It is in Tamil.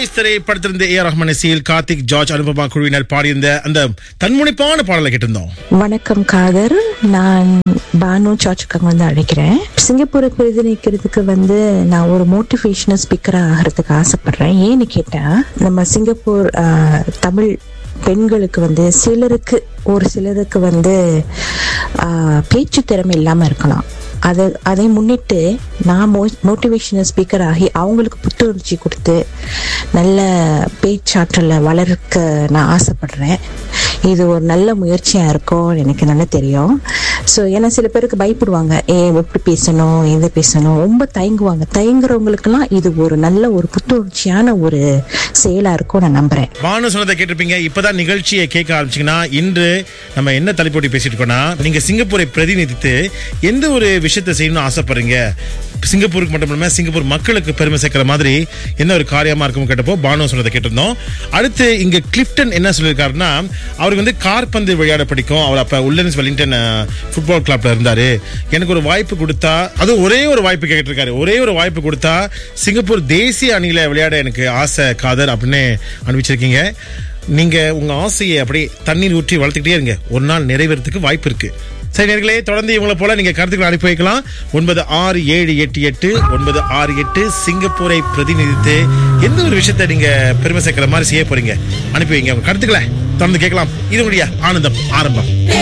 பாய்ஸ் திரைப்படத்திலிருந்து ஏ ஆர் ரஹ்மான் இசையில் கார்த்திக் ஜார்ஜ் அனுபமா குழுவினர் பாடியிருந்த அந்த தன்முனைப்பான பாடலை கேட்டிருந்தோம் வணக்கம் காதர் நான் பானு சாச்சுக்காங்க வந்து அழைக்கிறேன் சிங்கப்பூரை பிரதிநிதிக்கிறதுக்கு வந்து நான் ஒரு மோட்டிவேஷனல் ஸ்பீக்கரா ஆகிறதுக்கு ஆசைப்படுறேன் ஏன்னு கேட்டா நம்ம சிங்கப்பூர் ஆஹ், தமிழ் பெண்களுக்கு வந்து சிலருக்கு ஒரு சிலருக்கு வந்து ஆஹ், பேச்சு திறமை இல்லாம இருக்கலாம் அதை அதை முன்னிட்டு நான் மோ மோட்டிவேஷனல் ஸ்பீக்கர் ஆகி அவங்களுக்கு புத்துணர்ச்சி கொடுத்து நல்ல பேச்சாற்றலை வளர்க்க நான் ஆசைப்படுறேன் இது ஒரு நல்ல முயற்சியாக இருக்கும் எனக்கு நல்லா தெரியும் ஸோ ஏன்னா சில பேருக்கு பயப்படுவாங்க ஏ எப்படி பேசணும் எதை பேசணும் ரொம்ப தயங்குவாங்க தயங்குறவங்களுக்கெல்லாம் இது ஒரு நல்ல ஒரு புத்துணர்ச்சியான ஒரு செயலாக இருக்கும் நான் நம்புறேன் பானு சொன்னதை கேட்டிருப்பீங்க இப்பதான் நிகழ்ச்சியை கேட்க ஆரம்பிச்சீங்கன்னா இன்று நம்ம என்ன தலைப்போட்டி பேசிட்டு இருக்கோம்னா நீங்க சிங்கப்பூரை பிரதிநிதித்து எந்த ஒரு விஷயத்தை செய்யணும்னு ஆசைப்படுறீங்க சிங்கப்பூருக்கு மட்டும் இல்லாம சிங்கப்பூர் மக்களுக்கு பெருமை சேர்க்கிற மாதிரி என்ன ஒரு காரியமா இருக்கும் கேட்டப்போ பானு சொன்னதை கேட்டிருந்தோம் அடுத்து இங்க கிளிப்டன் என்ன சொல்லியிருக்காருன்னா அவருக்கு வந்து கார்பந்து விளையாட பிடிக்கும் அவர் அப்ப உள்ளன்ஸ் வெலிங்டன் ஃபுட்பால் கிளப்ல இருந்தாரு எனக்கு ஒரு வாய்ப்பு கொடுத்தா அது ஒரே ஒரு வாய்ப்பு கேட்டிருக்காரு ஒரே ஒரு வாய்ப்பு கொடுத்தா சிங்கப்பூர் தேசிய அணியில விளையாட எனக்கு ஆசை காதர் அப்படின்னு அனுப்பிச்சிருக்கீங்க நீங்க உங்க ஆசையை அப்படியே தண்ணீர் ஊற்றி வளர்த்துக்கிட்டே இருங்க ஒரு நாள் நிறைவேறதுக்கு வாய்ப்பு இருக்கு சரி நேர்களே தொடர்ந்து இவங்களை போல நீங்க கருத்துக்களை அனுப்பி வைக்கலாம் ஒன்பது ஆறு ஏழு எட்டு எட்டு ஒன்பது ஆறு எட்டு சிங்கப்பூரை பிரதிநிதித்து எந்த ஒரு விஷயத்தை நீங்க பெருமை சேர்க்கிற மாதிரி செய்ய போறீங்க அனுப்பி வைங்க உங்க கருத்துக்களை தொடர்ந்து கேட்கலாம் இது உங்களுடைய ஆனந்தம் ஆரம்பம்